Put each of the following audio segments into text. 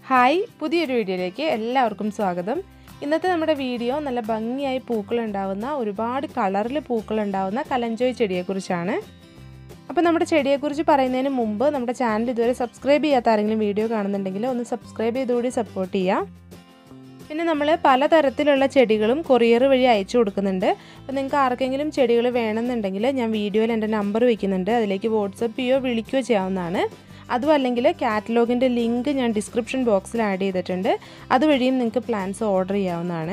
hi പുതിയൊരു വീഡിയോയിലേക്ക് എല്ലാവർക്കും സ്വാഗതം ഇന്നത്തെ നമ്മുടെ വീഡിയോ നല്ല ഭംഗിയായി പൂക്കളുണ്ടാവുന്ന ഒരുപാട് കളറിൽ പൂക്കളുണ്ടാവുന്ന കലഞ്ചോയ് ചെടിയെക്കുറിച്ചാണ് അപ്പോൾ നമ്മുടെ ചെടിയെക്കുറിച്ച് പറയുന്നതിന് മുമ്പ് നമ്മുടെ ചാനൽ ഇതുവരെ സബ്സ്ക്രൈബ് ചെയ്യാത്ത ആരെങ്കിലും വീഡിയോ കാണുന്നുണ്ടെങ്കിൽ ഒന്ന് സബ്സ്ക്രൈബ് ചെയ്തുകൂടി സപ്പോർട്ട് ചെയ്യാം പിന്നെ നമ്മൾ പലതരത്തിലുള്ള ചെടികളും കൊറിയർ വഴി അയച്ചു കൊടുക്കുന്നുണ്ട് അപ്പോൾ നിങ്ങൾക്ക് ആർക്കെങ്കിലും ചെടികൾ വേണമെന്നുണ്ടെങ്കിൽ ഞാൻ വീഡിയോയിൽ എൻ്റെ നമ്പർ വയ്ക്കുന്നുണ്ട് അതിലേക്ക് വാട്സപ്പ് ചെയ്യുകയോ വിളിക്കുകയോ ചെയ്യാവുന്നതാണ് അതും അല്ലെങ്കിൽ കാറ്റലോഗിൻ്റെ ലിങ്ക് ഞാൻ ഡിസ്ക്രിപ്ഷൻ ബോക്സിൽ ആഡ് ചെയ്തിട്ടുണ്ട് അതുവഴിയും നിങ്ങൾക്ക് പ്ലാൻസ് ഓർഡർ ചെയ്യാവുന്നതാണ്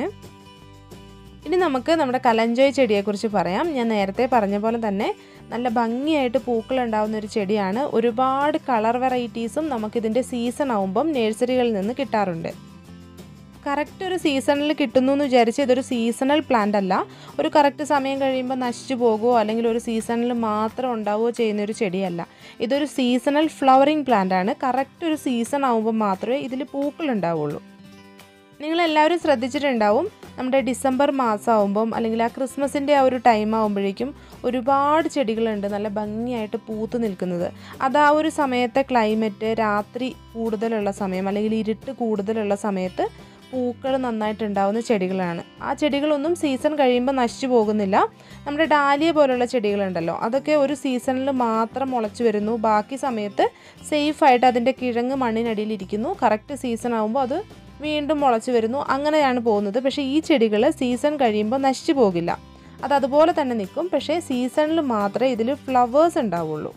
ഇനി നമുക്ക് നമ്മുടെ കലഞ്ചോയ് ചെടിയെക്കുറിച്ച് പറയാം ഞാൻ നേരത്തെ പറഞ്ഞ പോലെ തന്നെ നല്ല ഭംഗിയായിട്ട് പൂക്കൾ ഉണ്ടാകുന്ന ഒരു ചെടിയാണ് ഒരുപാട് കളർ വെറൈറ്റീസും നമുക്കിതിൻ്റെ സീസൺ ആവുമ്പം നഴ്സറികളിൽ നിന്ന് കിട്ടാറുണ്ട് കറക്റ്റ് ഒരു സീസണിൽ കിട്ടുന്നു എന്ന് വിചാരിച്ച് ഇതൊരു സീസണൽ പ്ലാന്റ് അല്ല ഒരു കറക്റ്റ് സമയം കഴിയുമ്പോൾ നശിച്ചു പോകുമോ അല്ലെങ്കിൽ ഒരു സീസണിൽ മാത്രം ഉണ്ടാവുകയോ ചെയ്യുന്ന ഒരു ചെടിയല്ല ഇതൊരു സീസണൽ ഫ്ലവറിങ് പ്ലാന്റ് ആണ് കറക്റ്റ് ഒരു സീസൺ ആകുമ്പോൾ മാത്രമേ ഇതിൽ പൂക്കൾ ഉണ്ടാവുള്ളൂ നിങ്ങളെല്ലാവരും ശ്രദ്ധിച്ചിട്ടുണ്ടാവും നമ്മുടെ ഡിസംബർ മാസം ആകുമ്പം അല്ലെങ്കിൽ ആ ക്രിസ്മസിൻ്റെ ആ ഒരു ടൈം ആകുമ്പോഴേക്കും ഒരുപാട് ചെടികളുണ്ട് നല്ല ഭംഗിയായിട്ട് പൂത്ത് നിൽക്കുന്നത് അത് ആ ഒരു സമയത്തെ ക്ലൈമറ്റ് രാത്രി കൂടുതലുള്ള സമയം അല്ലെങ്കിൽ ഇരുട്ട് കൂടുതലുള്ള സമയത്ത് പൂക്കൾ നന്നായിട്ടുണ്ടാവുന്ന ചെടികളാണ് ആ ചെടികളൊന്നും സീസൺ കഴിയുമ്പോൾ നശിച്ചു പോകുന്നില്ല നമ്മുടെ ഡാലിയ പോലുള്ള ചെടികളുണ്ടല്ലോ അതൊക്കെ ഒരു സീസണിൽ മാത്രം മുളച്ചു വരുന്നു ബാക്കി സമയത്ത് സേഫായിട്ട് അതിൻ്റെ കിഴങ്ങ് മണ്ണിനടിയിൽ ഇരിക്കുന്നു കറക്റ്റ് സീസൺ ആകുമ്പോൾ അത് വീണ്ടും മുളച്ചു വരുന്നു അങ്ങനെയാണ് പോകുന്നത് പക്ഷേ ഈ ചെടികൾ സീസൺ കഴിയുമ്പോൾ നശിച്ചു പോകില്ല അത് അതുപോലെ തന്നെ നിൽക്കും പക്ഷേ സീസണിൽ മാത്രമേ ഇതിൽ ഫ്ലവേഴ്സ് ഉണ്ടാവുള്ളൂ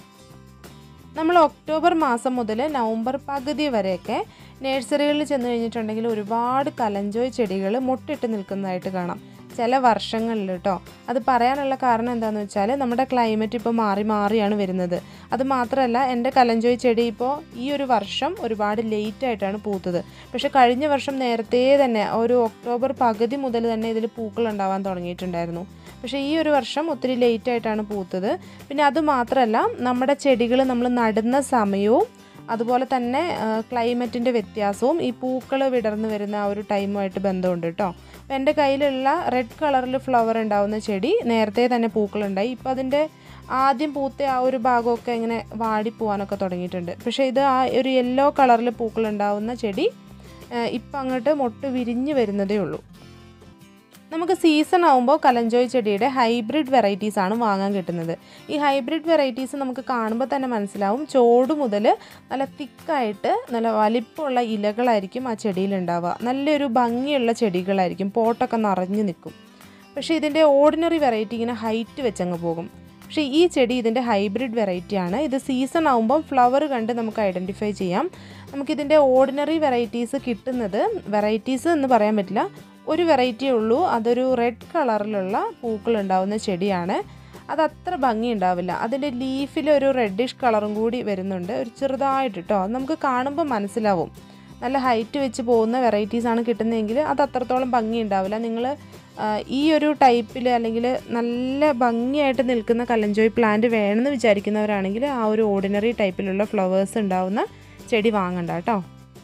നമ്മൾ ഒക്ടോബർ മാസം മുതൽ നവംബർ പകുതി വരെയൊക്കെ നഴ്സറികളിൽ ചെന്ന് കഴിഞ്ഞിട്ടുണ്ടെങ്കിൽ ഒരുപാട് കലഞ്ചോയ് ചെടികൾ മുട്ടിട്ട് നിൽക്കുന്നതായിട്ട് കാണാം ചില വർഷങ്ങളിൽ കേട്ടോ അത് പറയാനുള്ള കാരണം എന്താണെന്ന് വെച്ചാൽ നമ്മുടെ ക്ലൈമറ്റ് ഇപ്പോൾ മാറി മാറിയാണ് വരുന്നത് അത് മാത്രമല്ല എൻ്റെ കലഞ്ചോയ് ചെടി ഇപ്പോൾ ഈ ഒരു വർഷം ഒരുപാട് ലേറ്റ് ആയിട്ടാണ് പൂത്തത് പക്ഷേ കഴിഞ്ഞ വർഷം നേരത്തെ തന്നെ ഒരു ഒക്ടോബർ പകുതി മുതൽ തന്നെ ഇതിൽ പൂക്കൾ ഉണ്ടാവാൻ തുടങ്ങിയിട്ടുണ്ടായിരുന്നു പക്ഷേ ഈ ഒരു വർഷം ഒത്തിരി ലേറ്റ് ആയിട്ടാണ് പൂത്തത് പിന്നെ അത് മാത്രമല്ല നമ്മുടെ ചെടികൾ നമ്മൾ നടുന്ന സമയവും അതുപോലെ തന്നെ ക്ലൈമറ്റിൻ്റെ വ്യത്യാസവും ഈ പൂക്കൾ വിടർന്നു വരുന്ന ആ ഒരു ടൈമുമായിട്ട് ബന്ധമുണ്ട് കേട്ടോ അപ്പോൾ എൻ്റെ കയ്യിലുള്ള റെഡ് കളറിൽ ഫ്ലവർ ഉണ്ടാവുന്ന ചെടി നേരത്തെ തന്നെ പൂക്കളുണ്ടായി ഇപ്പോൾ അതിൻ്റെ ആദ്യം പൂത്ത ആ ഒരു ഭാഗമൊക്കെ ഇങ്ങനെ വാടിപ്പോവാനൊക്കെ തുടങ്ങിയിട്ടുണ്ട് പക്ഷേ ഇത് ആ ഒരു യെല്ലോ കളറിൽ പൂക്കൾ ഉണ്ടാവുന്ന ചെടി ഇപ്പം അങ്ങോട്ട് മൊട്ട് വിരിഞ്ഞ് വരുന്നതേ ഉള്ളൂ നമുക്ക് സീസൺ ആകുമ്പോൾ കലഞ്ചോയ് ചെടിയുടെ ഹൈബ്രിഡ് വെറൈറ്റീസ് ആണ് വാങ്ങാൻ കിട്ടുന്നത് ഈ ഹൈബ്രിഡ് വെറൈറ്റീസ് നമുക്ക് കാണുമ്പോൾ തന്നെ മനസ്സിലാവും ചോട് മുതൽ നല്ല തിക്കായിട്ട് നല്ല വലിപ്പമുള്ള ഇലകളായിരിക്കും ആ ചെടിയിൽ ഉണ്ടാവുക നല്ലൊരു ഭംഗിയുള്ള ചെടികളായിരിക്കും പോട്ടൊക്കെ നിറഞ്ഞു നിൽക്കും പക്ഷേ ഇതിൻ്റെ ഓർഡിനറി വെറൈറ്റി ഇങ്ങനെ ഹൈറ്റ് വെച്ചങ്ങ് പോകും പക്ഷേ ഈ ചെടി ഇതിൻ്റെ ഹൈബ്രിഡ് വെറൈറ്റി ആണ് ഇത് സീസൺ ആകുമ്പം ഫ്ലവർ കണ്ട് നമുക്ക് ഐഡൻറ്റിഫൈ ചെയ്യാം നമുക്കിതിൻ്റെ ഓർഡിനറി വെറൈറ്റീസ് കിട്ടുന്നത് വെറൈറ്റീസ് എന്ന് പറയാൻ പറ്റില്ല ഒരു വെറൈറ്റിയേ ഉള്ളൂ അതൊരു റെഡ് കളറിലുള്ള പൂക്കൾ ഉണ്ടാവുന്ന ചെടിയാണ് അത് അത്ര ഭംഗി ഉണ്ടാവില്ല അതിൻ്റെ ലീഫിൽ ഒരു റെഡിഷ് കളറും കൂടി വരുന്നുണ്ട് ഒരു ചെറുതായിട്ട് കേട്ടോ അത് നമുക്ക് കാണുമ്പോൾ മനസ്സിലാവും നല്ല ഹൈറ്റ് വെച്ച് പോകുന്ന വെറൈറ്റീസാണ് കിട്ടുന്നതെങ്കിൽ അത് അത്രത്തോളം ഭംഗി ഉണ്ടാവില്ല നിങ്ങൾ ഈ ഒരു ടൈപ്പിൽ അല്ലെങ്കിൽ നല്ല ഭംഗിയായിട്ട് നിൽക്കുന്ന കലഞ്ചോയ് പ്ലാന്റ് വേണമെന്ന് വിചാരിക്കുന്നവരാണെങ്കിൽ ആ ഒരു ഓർഡിനറി ടൈപ്പിലുള്ള ഫ്ലവേഴ്സ് ഉണ്ടാവുന്ന ചെടി വാങ്ങണ്ട കേട്ടോ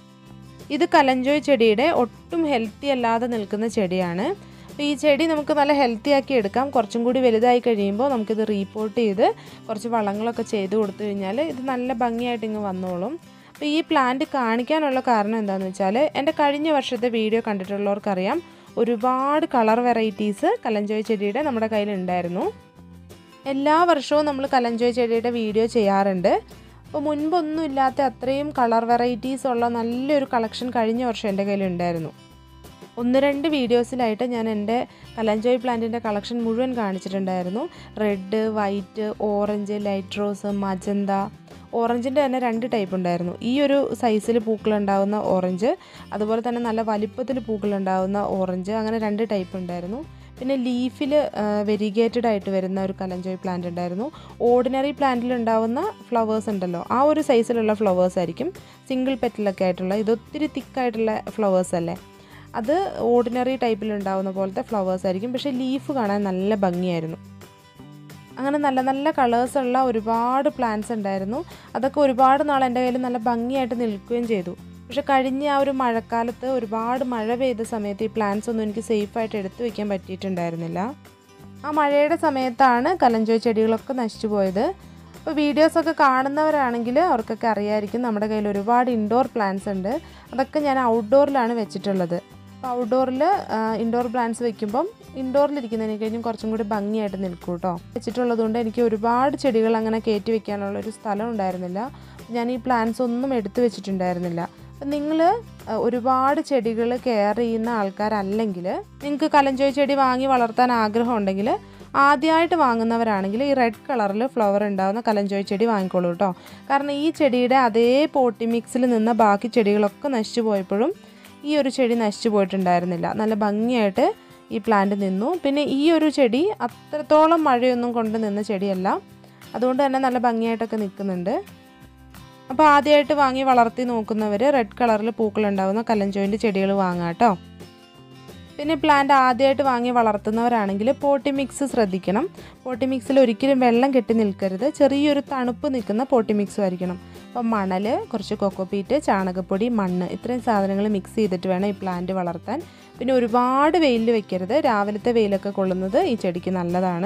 ഇത് കലഞ്ചോയ് ചെടിയുടെ ഒട്ടും ഹെൽത്തി അല്ലാതെ നിൽക്കുന്ന ചെടിയാണ് അപ്പോൾ ഈ ചെടി നമുക്ക് നല്ല ഹെൽത്തി ആക്കി എടുക്കാം കുറച്ചും കൂടി വലുതായി കഴിയുമ്പോൾ നമുക്കിത് റീപോർട്ട് ചെയ്ത് കുറച്ച് വളങ്ങളൊക്കെ ചെയ്ത് കൊടുത്തു കഴിഞ്ഞാൽ ഇത് നല്ല ഭംഗിയായിട്ട് ഇങ്ങ് വന്നോളും അപ്പോൾ ഈ പ്ലാന്റ് കാണിക്കാനുള്ള കാരണം എന്താണെന്ന് വെച്ചാൽ എൻ്റെ കഴിഞ്ഞ വർഷത്തെ വീഡിയോ കണ്ടിട്ടുള്ളവർക്കറിയാം ഒരുപാട് കളർ വെറൈറ്റീസ് കലഞ്ചോയ് ചെടിയുടെ നമ്മുടെ കയ്യിലുണ്ടായിരുന്നു എല്ലാ വർഷവും നമ്മൾ കലഞ്ചോയ് ചെടിയുടെ വീഡിയോ ചെയ്യാറുണ്ട് അപ്പോൾ മുൻപൊന്നും ഇല്ലാത്ത അത്രയും കളർ വെറൈറ്റീസ് ഉള്ള നല്ലൊരു കളക്ഷൻ കഴിഞ്ഞ വർഷം എൻ്റെ കയ്യിലുണ്ടായിരുന്നു ഒന്ന് രണ്ട് വീഡിയോസിലായിട്ട് ഞാൻ എൻ്റെ കലഞ്ചോയ് പ്ലാന്റിൻ്റെ കളക്ഷൻ മുഴുവൻ കാണിച്ചിട്ടുണ്ടായിരുന്നു red white orange light rose magenta ഓറഞ്ചിൻ്റെ തന്നെ രണ്ട് ടൈപ്പ് ഉണ്ടായിരുന്നു ഈ ഒരു സൈസിൽ പൂക്കളുണ്ടാകുന്ന ഓറഞ്ച് അതുപോലെ തന്നെ നല്ല വലിപ്പത്തിൽ പൂക്കളുണ്ടാകുന്ന ഓറഞ്ച് അങ്ങനെ രണ്ട് ടൈപ്പ് ഉണ്ടായിരുന്നു പിന്നെ ലീഫിൽ വെരിഗേറ്റഡ് ആയിട്ട് വരുന്ന ഒരു കലഞ്ചോയ് പ്ലാന്റ് ഉണ്ടായിരുന്നു ഓർഡിനറി പ്ലാന്റിൽ ഉണ്ടാവുന്ന ഫ്ലവേഴ്സ് ഉണ്ടല്ലോ ആ ഒരു സൈസിലുള്ള ഫ്ലവേഴ്സ് ആയിരിക്കും സിംഗിൾ പെറ്റലൊക്കെ ആയിട്ടുള്ള ഇത് ഒത്തിരി തിക്കായിട്ടുള്ള ഫ്ലവേഴ്സ് അല്ലേ അത് ഓർഡിനറി ടൈപ്പിൽ ഉണ്ടാവുന്ന പോലത്തെ ഫ്ലവേഴ്സ് ആയിരിക്കും പക്ഷേ ലീഫ് കാണാൻ നല്ല ഭംഗിയായിരുന്നു അങ്ങനെ നല്ല നല്ല കളേഴ്സുള്ള ഒരുപാട് പ്ലാന്റ്സ് ഉണ്ടായിരുന്നു അതൊക്കെ ഒരുപാട് നാൾ എൻ്റെ കയ്യിൽ നല്ല ഭംഗിയായിട്ട് നിൽക്കുകയും ചെയ്തു പക്ഷെ കഴിഞ്ഞ ആ ഒരു മഴക്കാലത്ത് ഒരുപാട് മഴ പെയ്ത സമയത്ത് ഈ പ്ലാന്റ്സ് ഒന്നും എനിക്ക് സേഫായിട്ട് എടുത്തു വയ്ക്കാൻ പറ്റിയിട്ടുണ്ടായിരുന്നില്ല ആ മഴയുടെ സമയത്താണ് കലഞ്ചോയ് ചെടികളൊക്കെ നശിച്ചു പോയത് അപ്പോൾ വീഡിയോസൊക്കെ കാണുന്നവരാണെങ്കിൽ അവർക്കൊക്കെ അറിയായിരിക്കും നമ്മുടെ കയ്യിൽ ഒരുപാട് ഇൻഡോർ പ്ലാന്റ്സ് ഉണ്ട് അതൊക്കെ ഞാൻ ഔട്ട്ഡോറിലാണ് വെച്ചിട്ടുള്ളത് അപ്പോൾ ഔട്ട്ഡോറിൽ ഇൻഡോർ പ്ലാന്റ്സ് വെക്കുമ്പം ഇൻഡോറിലിരിക്കുന്നതിന് കഴിഞ്ഞും കുറച്ചും കൂടി ഭംഗിയായിട്ട് നിൽക്കും കേട്ടോ വെച്ചിട്ടുള്ളത് കൊണ്ട് എനിക്ക് ഒരുപാട് ചെടികൾ അങ്ങനെ കയറ്റി വെക്കാനുള്ള ഒരു സ്ഥലം ഉണ്ടായിരുന്നില്ല ഞാൻ ഈ പ്ലാന്റ്സ് ഒന്നും എടുത്തു വെച്ചിട്ടുണ്ടായിരുന്നില്ല അപ്പം നിങ്ങൾ ഒരുപാട് ചെടികൾ കെയർ ചെയ്യുന്ന ആൾക്കാരല്ലെങ്കിൽ നിങ്ങൾക്ക് കലഞ്ചോയ് ചെടി വാങ്ങി വളർത്താൻ ആഗ്രഹം ഉണ്ടെങ്കിൽ ആദ്യമായിട്ട് വാങ്ങുന്നവരാണെങ്കിൽ ഈ റെഡ് കളറിൽ ഫ്ലവർ ഉണ്ടാകുന്ന കലഞ്ചോയ് ചെടി വാങ്ങിക്കോളൂ കേട്ടോ കാരണം ഈ ചെടിയുടെ അതേ പോട്ടി മിക്സിൽ നിന്ന ബാക്കി ചെടികളൊക്കെ നശിച്ചു പോയപ്പോഴും ഈ ഒരു ചെടി നശിച്ചു പോയിട്ടുണ്ടായിരുന്നില്ല നല്ല ഭംഗിയായിട്ട് ഈ പ്ലാന്റ് നിന്നു പിന്നെ ഈ ഒരു ചെടി അത്രത്തോളം മഴയൊന്നും കൊണ്ട് നിന്ന ചെടിയല്ല അതുകൊണ്ട് തന്നെ നല്ല ഭംഗിയായിട്ടൊക്കെ നിൽക്കുന്നുണ്ട് അപ്പോൾ ആദ്യമായിട്ട് വാങ്ങി വളർത്തി നോക്കുന്നവർ റെഡ് കളറിൽ പൂക്കളുണ്ടാകുന്ന കല്ലഞ്ചോയിൻ്റെ ചെടികൾ വാങ്ങാം കേട്ടോ പിന്നെ പ്ലാന്റ് ആദ്യമായിട്ട് വാങ്ങി വളർത്തുന്നവരാണെങ്കിൽ പോട്ടി മിക്സ് ശ്രദ്ധിക്കണം പോട്ടി മിക്സിൽ ഒരിക്കലും വെള്ളം കെട്ടി നിൽക്കരുത് ചെറിയൊരു തണുപ്പ് നിൽക്കുന്ന പോട്ടി മിക്സ് ആയിരിക്കണം അപ്പം മണൽ കുറച്ച് കൊക്കോപ്പീറ്റ് ചാണകപ്പൊടി മണ്ണ് ഇത്രയും സാധനങ്ങൾ മിക്സ് ചെയ്തിട്ട് വേണം ഈ പ്ലാന്റ് വളർത്താൻ പിന്നെ ഒരുപാട് വെയിലിൽ വെക്കരുത് രാവിലത്തെ വെയിലൊക്കെ കൊള്ളുന്നത് ഈ ചെടിക്ക് നല്ലതാണ്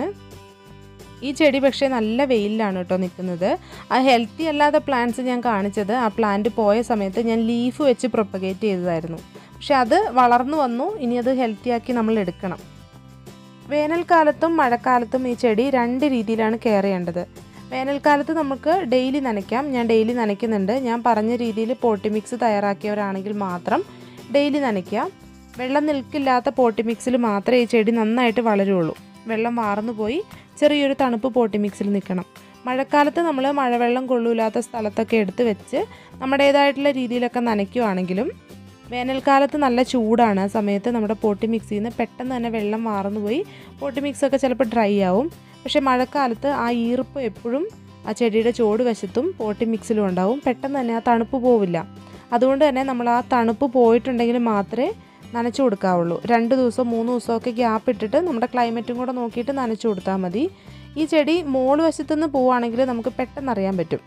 ഈ ചെടി പക്ഷേ നല്ല വെയിലാണ് കേട്ടോ നിൽക്കുന്നത് ആ ഹെൽത്തി അല്ലാത്ത പ്ലാന്റ്സ് ഞാൻ കാണിച്ചത് ആ പ്ലാന്റ് പോയ സമയത്ത് ഞാൻ ലീഫ് വെച്ച് പ്രൊപ്പഗേറ്റ് ചെയ്തതായിരുന്നു പക്ഷെ അത് വളർന്നു വന്നു ഇനി അത് ഹെൽത്തി ആക്കി നമ്മൾ എടുക്കണം വേനൽക്കാലത്തും മഴക്കാലത്തും ഈ ചെടി രണ്ട് രീതിയിലാണ് കെയർ ചെയ്യേണ്ടത് വേനൽക്കാലത്ത് നമുക്ക് ഡെയിലി നനയ്ക്കാം ഞാൻ ഡെയിലി നനയ്ക്കുന്നുണ്ട് ഞാൻ പറഞ്ഞ രീതിയിൽ പോട്ടി മിക്സ് തയ്യാറാക്കിയവരാണെങ്കിൽ മാത്രം ഡെയിലി നനയ്ക്കുക വെള്ളം നിൽക്കില്ലാത്ത പോട്ടി മിക്സിൽ മാത്രമേ ഈ ചെടി നന്നായിട്ട് വളരുള്ളൂ വെള്ളം വാർന്നു പോയി ചെറിയൊരു തണുപ്പ് പോട്ടി മിക്സിൽ നിൽക്കണം മഴക്കാലത്ത് നമ്മൾ മഴവെള്ളം കൊള്ളൂലാത്ത സ്ഥലത്തൊക്കെ എടുത്ത് വെച്ച് നമ്മുടേതായിട്ടുള്ള രീതിയിലൊക്കെ നനയ്ക്കുവാണെങ്കിലും വേനൽക്കാലത്ത് നല്ല ചൂടാണ് ആ സമയത്ത് നമ്മുടെ പോട്ടി മിക്സിൽ നിന്ന് പെട്ടെന്ന് തന്നെ വെള്ളം വാർന്നു പോയി പോട്ടി മിക്സൊക്കെ ചിലപ്പോൾ ഡ്രൈ ആവും പക്ഷേ മഴക്കാലത്ത് ആ ഈർപ്പ് എപ്പോഴും ആ ചെടിയുടെ ചോട് വശത്തും പോട്ടി മിക്സിലും ഉണ്ടാവും പെട്ടെന്ന് തന്നെ ആ തണുപ്പ് പോവില്ല അതുകൊണ്ട് തന്നെ നമ്മൾ ആ തണുപ്പ് പോയിട്ടുണ്ടെങ്കിൽ മാത്രമേ നനച്ചു കൊടുക്കാവുള്ളൂ രണ്ട് ദിവസം മൂന്ന് ദിവസമൊക്കെ ഗ്യാപ്പ് ഇട്ടിട്ട് നമ്മുടെ ക്ലൈമറ്റും കൂടെ നോക്കിയിട്ട് നനച്ചു കൊടുത്താൽ മതി ഈ ചെടി മോള് വശത്തുനിന്ന് പോവുകയാണെങ്കിൽ നമുക്ക് പെട്ടെന്ന് അറിയാൻ പറ്റും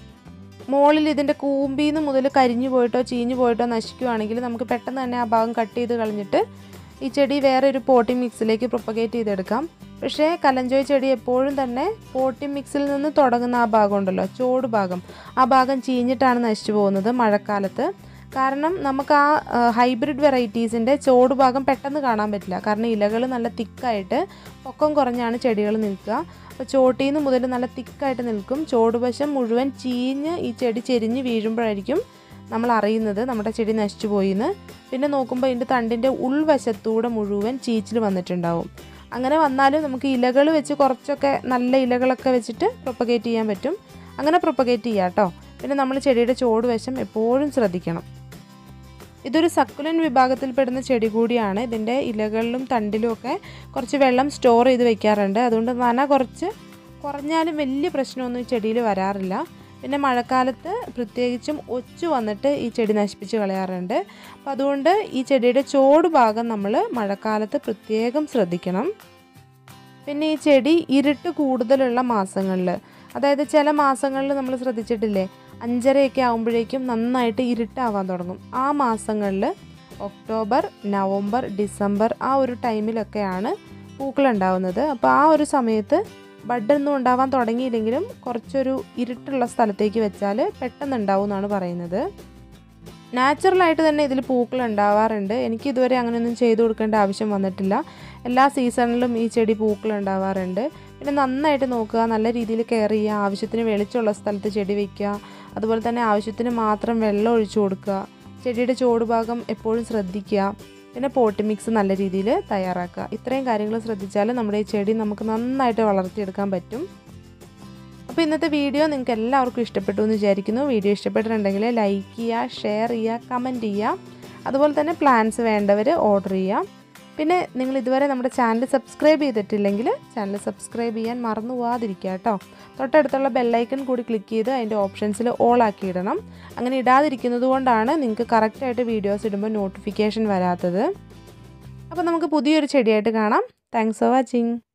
മുകളിൽ ഇതിൻ്റെ കൂമ്പിന്ന് മുതൽ കരിഞ്ഞു പോയിട്ടോ ചീഞ്ഞു പോയിട്ടോ നശിക്കുകയാണെങ്കിൽ നമുക്ക് പെട്ടെന്ന് തന്നെ ആ ഭാഗം കട്ട് ചെയ്ത് കളഞ്ഞിട്ട് ഈ ചെടി വേറെ ഒരു പോട്ടി മിക്സിലേക്ക് പ്രൊപ്പഗേറ്റ് ചെയ്തെടുക്കാം പക്ഷേ കലഞ്ചോയ് ചെടി എപ്പോഴും തന്നെ പോട്ടി മിക്സിൽ നിന്ന് തുടങ്ങുന്ന ആ ഭാഗം ഉണ്ടല്ലോ ചോട് ഭാഗം ആ ഭാഗം ചീഞ്ഞിട്ടാണ് നശിച്ചു പോകുന്നത് മഴക്കാലത്ത് കാരണം നമുക്ക് ആ ഹൈബ്രിഡ് വെറൈറ്റീസിൻ്റെ ചോട് ഭാഗം പെട്ടെന്ന് കാണാൻ പറ്റില്ല കാരണം ഇലകൾ നല്ല തിക്കായിട്ട് പൊക്കം കുറഞ്ഞാണ് ചെടികൾ നിൽക്കുക അപ്പോൾ ചോട്ടിൽ നിന്ന് മുതൽ നല്ല തിക്കായിട്ട് നിൽക്കും ചോടുവശം മുഴുവൻ ചീഞ്ഞ് ഈ ചെടി ചെരിഞ്ഞ് വീഴുമ്പോഴായിരിക്കും നമ്മൾ അറിയുന്നത് നമ്മുടെ ചെടി നശിച്ചു പോയിന്ന് പിന്നെ നോക്കുമ്പോൾ ഇതിൻ്റെ തണ്ടിൻ്റെ ഉൾവശത്തൂടെ മുഴുവൻ ചീച്ചിൽ വന്നിട്ടുണ്ടാവും അങ്ങനെ വന്നാലും നമുക്ക് ഇലകൾ വെച്ച് കുറച്ചൊക്കെ നല്ല ഇലകളൊക്കെ വെച്ചിട്ട് പ്രൊപ്പഗേറ്റ് ചെയ്യാൻ പറ്റും അങ്ങനെ പ്രൊപ്പഗേറ്റ് ചെയ്യാം കേട്ടോ പിന്നെ നമ്മൾ ചെടിയുടെ ചോടുവശം എപ്പോഴും ശ്രദ്ധിക്കണം ഇതൊരു സക്കുലൻ വിഭാഗത്തിൽപ്പെടുന്ന ചെടി കൂടിയാണ് ഇതിൻ്റെ ഇലകളിലും തണ്ടിലും ഒക്കെ കുറച്ച് വെള്ളം സ്റ്റോർ ചെയ്ത് വെക്കാറുണ്ട് അതുകൊണ്ട് നന കുറച്ച് കുറഞ്ഞാലും വലിയ പ്രശ്നമൊന്നും ഈ ചെടിയിൽ വരാറില്ല പിന്നെ മഴക്കാലത്ത് പ്രത്യേകിച്ചും ഒച്ചു വന്നിട്ട് ഈ ചെടി നശിപ്പിച്ച് കളയാറുണ്ട് അപ്പോൾ അതുകൊണ്ട് ഈ ചെടിയുടെ ചോട് ഭാഗം നമ്മൾ മഴക്കാലത്ത് പ്രത്യേകം ശ്രദ്ധിക്കണം പിന്നെ ഈ ചെടി ഇരുട്ട് കൂടുതലുള്ള മാസങ്ങളിൽ അതായത് ചില മാസങ്ങളിൽ നമ്മൾ ശ്രദ്ധിച്ചിട്ടില്ലേ അഞ്ചരയൊക്കെ ആകുമ്പോഴേക്കും നന്നായിട്ട് ഇരുട്ടാവാൻ തുടങ്ങും ആ മാസങ്ങളിൽ ഒക്ടോബർ നവംബർ ഡിസംബർ ആ ഒരു ടൈമിലൊക്കെയാണ് പൂക്കളുണ്ടാവുന്നത് അപ്പോൾ ആ ഒരു സമയത്ത് ബഡൊന്നും ഉണ്ടാവാൻ തുടങ്ങിയില്ലെങ്കിലും കുറച്ചൊരു ഇരുട്ടുള്ള സ്ഥലത്തേക്ക് വെച്ചാൽ പെട്ടെന്ന് ഉണ്ടാവും എന്നാണ് പറയുന്നത് നാച്ചുറലായിട്ട് തന്നെ ഇതിൽ പൂക്കൾ ഉണ്ടാവാറുണ്ട് എനിക്ക് ഇതുവരെ അങ്ങനെയൊന്നും ചെയ്തു കൊടുക്കേണ്ട ആവശ്യം വന്നിട്ടില്ല എല്ലാ സീസണിലും ഈ ചെടി പൂക്കൾ ഉണ്ടാവാറുണ്ട് പിന്നെ നന്നായിട്ട് നോക്കുക നല്ല രീതിയിൽ കെയർ ചെയ്യുക ആവശ്യത്തിന് വെളിച്ചമുള്ള സ്ഥലത്ത് ചെടി വയ്ക്കുക അതുപോലെ തന്നെ ആവശ്യത്തിന് മാത്രം വെള്ളം ഒഴിച്ചു കൊടുക്കുക ചെടിയുടെ ചോടുഭാഗം എപ്പോഴും ശ്രദ്ധിക്കുക പിന്നെ പോട്ടി മിക്സ് നല്ല രീതിയിൽ തയ്യാറാക്കുക ഇത്രയും കാര്യങ്ങൾ ശ്രദ്ധിച്ചാൽ നമ്മുടെ ഈ ചെടി നമുക്ക് നന്നായിട്ട് വളർത്തിയെടുക്കാൻ പറ്റും അപ്പോൾ ഇന്നത്തെ വീഡിയോ നിങ്ങൾക്ക് എല്ലാവർക്കും ഇഷ്ടപ്പെട്ടു എന്ന് വിചാരിക്കുന്നു വീഡിയോ ഇഷ്ടപ്പെട്ടിട്ടുണ്ടെങ്കിൽ ലൈക്ക് ചെയ്യുക ഷെയർ ചെയ്യുക കമൻറ്റ് ചെയ്യുക അതുപോലെ തന്നെ പ്ലാൻസ് വേണ്ടവർ ഓർഡർ ചെയ്യുക പിന്നെ നിങ്ങൾ ഇതുവരെ നമ്മുടെ ചാനൽ സബ്സ്ക്രൈബ് ചെയ്തിട്ടില്ലെങ്കിൽ ചാനൽ സബ്സ്ക്രൈബ് ചെയ്യാൻ മറന്നു പോകാതിരിക്കുക കേട്ടോ തൊട്ടടുത്തുള്ള ബെല്ലൈക്കൺ കൂടി ക്ലിക്ക് ചെയ്ത് അതിൻ്റെ ഓപ്ഷൻസിൽ ഓൾ ആക്കി ഇടണം അങ്ങനെ ഇടാതിരിക്കുന്നത് കൊണ്ടാണ് നിങ്ങൾക്ക് കറക്റ്റായിട്ട് വീഡിയോസ് ഇടുമ്പോൾ നോട്ടിഫിക്കേഷൻ വരാത്തത് അപ്പോൾ നമുക്ക് പുതിയൊരു ചെടിയായിട്ട് കാണാം താങ്ക്സ് ഫോർ വാച്ചിങ്